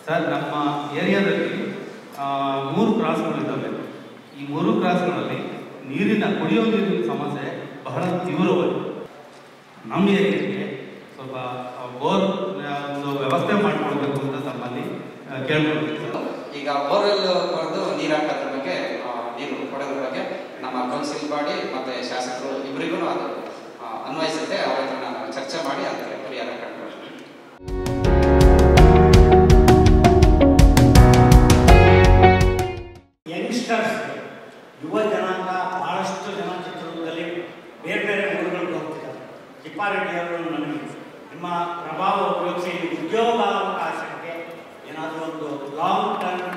Sir ನಮ್ಮ ಏರಿಯಾದಲ್ಲಿ ಆ, ಮೂರು ಕ್ರಾಸ್ಗಳಿದ್ದಾವೆ ಈ ಮೂರು ಕ್ರಾಸ್ಗಳಲ್ಲಿ ನೀರಿನ ಕುಡಿಯೋ ನೀರಿನ ಸಮಸ್ಯೆ ಬಹಳ ತೀವ್ರವಾಗಿದೆ ನಮ್ಮ ಏರಿಯಾಗೆ ಸ್ವಲ್ಪ ಆ, ಬೋರ್ ಆ, ಒಂದು ವ್ಯವಸ್ಥೆ ಮಾಡಿಕೊಡ್ಬೇಕು ಅಂತ ತಮ್ಮಲ್ಲಿ ಆ, ಕೇಳ್ಕೊಳ್ತೀನಿ ಸರ್ ಈಗ ಬೋರ್ವೆಲ್ ಕೊರೆದು ನೀರು ಹಾಕೋದ್ರ ಬಗ್ಗೆ ಆ, ನೀರು ಕೊಡೋದ್ರ ಬಗ್ಗೆ ನಮ್ಮ ಕೌನ್ಸಿಲ್ ಬಾಡಿ ಮತ್ತೆ ಶಾಸಕರು ಇಬ್ಬರಿಗೂ ಅದು ಆ, ಅನ್ವಯಿಸುತ್ತೆ ಅವ್ರ ಹತ್ರ ನಾನು ಚರ್ಚೆ ಮಾಡಿ ಅದಕ್ಕೆ ಪರಿಹಾರ ಕಂಡುಕೊಳ್ತೀನಿ ಯಂಗ್ಸ್ಟರ್ಸ್ ಯುವ ಜನಾಂಗ ಬಹಳಷ್ಟು ಜನ ಚಿತ್ರದುರ್ಗದಲ್ಲಿ ಬೇರೆ ಬೇರೆ ಊರುಗಳಿಗೆ ಹೋಗ್ತಿದ್ದಾರೆ ಚಿಪ್ಪಾರೆಡ್ಡಿ ಅವರು ನನಗೆ ನಿಮ್ಮ ಪ್ರಭಾವ ಉಪಯೋಗಿಸಿ ಉದ್ಯೋಗಾವಕಾಶಕ್ಕೆ ಏನಾದರೂ ಒಂದು ಲಾಂಗ್ ಟರ್ಮ್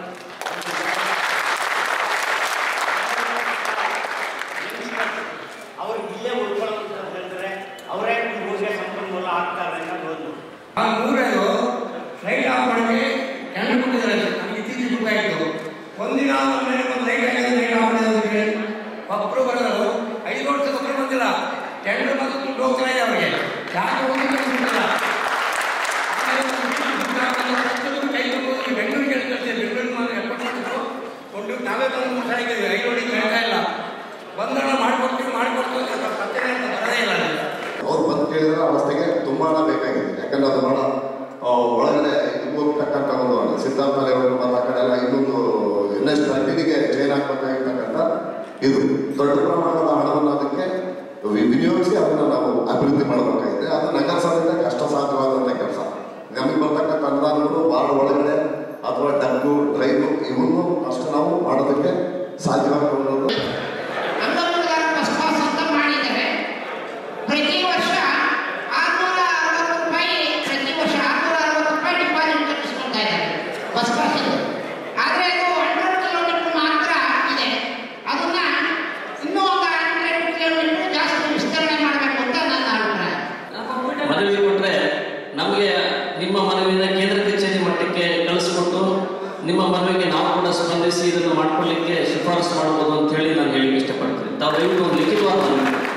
ಅವ್ರಿಗೆ ಇಲ್ಲೇ ಉಳ್ಕೊಳ್ಳೋದು ಅಂತ ಹೇಳಿದ್ರೆ ಅವರೇ ಈ ಊರಿಗೆ ಸಂಪನ್ಮೂಲ ಆಗ್ತಾರೆ ಅನ್ನೋದು ಒಂದು ಆ ಮೂರನ್ನು ಲೈಟ್ ಆಫ್ ಮಾಡಿ ಕೆಳಗೆ ಕೊಟ್ಟಿದ್ದಾರೆ ನಮ್ಗೆ ಇತ್ತೀಚೆಗೆ ಗೊತ್ತಾಯಿತು ಒಂದಿನ ಮೇಲೆ ಒಂದು ಲೈಟ್ ಆಗಿದೆ ಲೈಟ್ ಆಫ್ ಮಾಡಿದ್ರೆ ಒಬ್ಬರು ಬರೋದು ಐದು ವರ್ಷದ ಒಬ್ಬರು ಬಂದಿಲ್ಲ ಟೆಂಡರ್ ಬಂದು ದುಡ್ಡು ಹೋಗ್ತಾ ಇದೆ ಅವರಿಗೆ ಯಾಕೆ ಹೋಗಿಲ್ಲ ಗೊತ್ತಿಲ್ಲ ಆಮೇಲೆ ಒಂದು ದುಡ್ಡು ಹಾಕೋದು, ಪ್ರತಿಯೊಂದು ಕೈ ಮುಗ್ದು ಬೆಂಗಳೂರಿಗೆ ಕಳಿಸ್ತಾರೆ ಬೆಂಗಳೂರಿಗೆ ಮಾತ್ರ ಎಪ್ಪತ್ತು ಮಾಡಿದ್ರು ಕೊಂಡು ನಾವೇ ಬಂದು ಮೋಸ ಆಗಿದ್ದೀವಿ ಐದು ನೋಡಿ ಕೇಳ್ತಾ ಇಲ್ಲ ಬಂದಣ ಮಾಡ್ಕೊಡ್ತೀವಿ ಮಾಡ್ಕೊಡ್ತೀವಿ ಅಂತ ಪತ್ತೆ ಅಂತ ಬರೋದೇ ಇಲ್ಲ ಅಲ್ಲಿ. ಅವ್ರು ಬಂದು ಕೇಳಿದ್ರೆ ಅವಸ್ಥೆಗೆ ತುಂಬಾ ಹಣ ಬೇಕಾಗಿದೆ ಯಾಕಂದ್ರೆ ಅದು ಹಣ ಆ, ಒಳಗಡೆ ಹೋಗ್ತಕ್ಕಂಥ ಒಂದು ಸಿದ್ಧಾಂತ ಲೆವೆಲ್ ಮತ್ತು ಆ ಕಡೆ ಎಲ್ಲ ಇನ್ನೊಂದು ಇನ್ನಷ್ಟು ಅಲ್ಲಿಗೆ ಚೈನ್ ಹಾಕಬೇಕಾಗಿರ್ತಕ್ಕಂಥ ಇದು ದೊಡ್ಡ ಪ್ರಮಾಣದ ಹಣವನ್ನು ಅದಕ್ಕೆ ವಿ- ವಿನಿಯೋಗಿಸಿ ಅದನ್ನು ನಾವು ಅಭಿವೃದ್ಧಿ ಮಾಡಬೇಕಾಗಿದೆ ಅದು ನಗರಸಭೆಯಿಂದ ಕಷ್ಟ ಸಾಧ್ಯವಾದಂಥ ಕೆಲಸ ನಮಗೆ ಬರ್ತಕ್ಕಂಥ ಅನುದಾನಗಳು ಭಾಳ ಒಳಗಡೆ ಅಥವಾ ಡಕ್ಕು ಡ್ರೈನು ಇವನ್ನು ಅಷ್ಟು ನಾವು ಮಾಡೋದಕ್ಕೆ ಸಾಧ್ಯವಾಗುವುದು ಅಂಗವಿಕಲರ ಬಸ್ ಪಾಸ್ ಅಂತ ಮಾಡಿದ್ದಾರೆ ಪ್ರತಿ ವರ್ಷ ಆರ್ನೂರ ಅರವತ್ತು ರೂಪಾಯಿ ಪ್ರತಿ ವರ್ಷ ಆರ್ನೂರ ಅರವತ್ತು ರೂಪಾಯಿ ಡಿಪಾಸಿಟ್ ಕಟ್ಟಿಸ್ಕೊಳ್ತಾ ಇದ್ದಾರೆ ಬಸ್ ಪಾಸ್ ಆದರೆ ಅದು ಹಂಡ್ರೆಡ್ ಕಿಲೋಮೀಟರ್ ಮಾತ್ರ ಇದೆ ಅದನ್ನ ಇನ್ನೂ ಒಂದು ಹಂಡ್ರೆಡ್ ಕಿಲೋಮೀಟರ್ ಜಾಸ್ತಿ ವಿಸ್ತರಣೆ ಮಾಡಬೇಕು ಅಂತ ನನ್ನ ಅಭಿಪ್ರಾಯ ಮನವಿ ಕೊಟ್ಟರೆ ನಮಗೆ ನಿಮ್ಮ ಮನವಿನ ಕೇಂದ್ರ ಕಚೇರಿ ಮಟ್ಟಕ್ಕೆ ಕಳಿಸ್ಕೊಟ್ಟು ನಿಮ್ಮ ಮನವಿಗೆ ನಾವು ಕೂಡ ಸ್ಪಂದಿಸಿ ಇದನ್ನು ಮಾಡ್ಕೊಳ್ಳಿಕ್ಕೆ ಶಿಫಾರಸು ಮಾಡಬಹುದು ಅಂತ ಹೇಳಿ ನಾನು ಹೇಳಿಕ್ಕೆ ಇಷ್ಟಪಡ್ತೀನಿ ತಾವು ದಯವಿಟ್ಟು ಒಂದು ಲಿಖಿತವಾದ ಮನವಿ ಕೊಡಿ.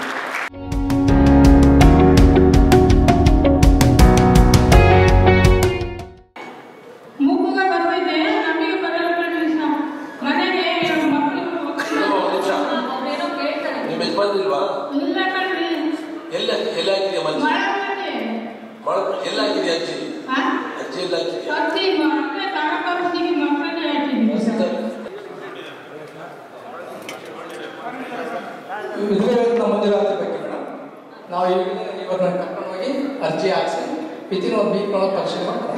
ಮುಖಗ ಬರ್ತಿದೆ ನಮಗೆ ಬರಲ್ಲ ಕಣ್ರಿ ಸರ್. ಮನೆಗೆ ಎರಡು ಮಕ್ಕಳು ಅವ್ರೇನೋ ಕೇಳ್ತಾರೆ. ನಿಮ್ಮ ಯಜಮಾನ್ರಿಲ್ವಾ ಇಲ್ಲ ಕಣ್ರಿ ಎಲ್ಲ ಎಲ್ಲ ಹಾಕಿದ್ಯಾ ಮಂಜಿ ಮಳೆ ಬಂದಿದೆ. ಮಾಡ ಎಲ್ಲ ಹಾಕಿದ್ಯಾ ಅಜ್ಜಿ ಆ? ಅಜ್ಜಿ ಎಲ್ಲ ಹಾಕಿದ್ಯಾ ಅತ್ತಿ ಮಕ್ಕಳೇ ತಗೊಂಡ್ಬರ್ತೀವಿ ಮಕ್ಕಳೇ ಹಾಕಿದ್ವಿ ಸರ್. ವಿಧವೆರತ್ನ ಮಂಜೂರಾತಿ ಬಗ್ಗೆ ಮೇಡಮ್ ನಾವು ಈಗ ಇವರನ್ನ ಕರ್ಕೊಂಡು ಹೋಗಿ ಅರ್ಜಿ ಹಾಕಿಸಿ ವಿತಿನ್ ಒಂದು ವೀಕ್ ಒಳಗೆ ಪರಿಶೀಲನೆ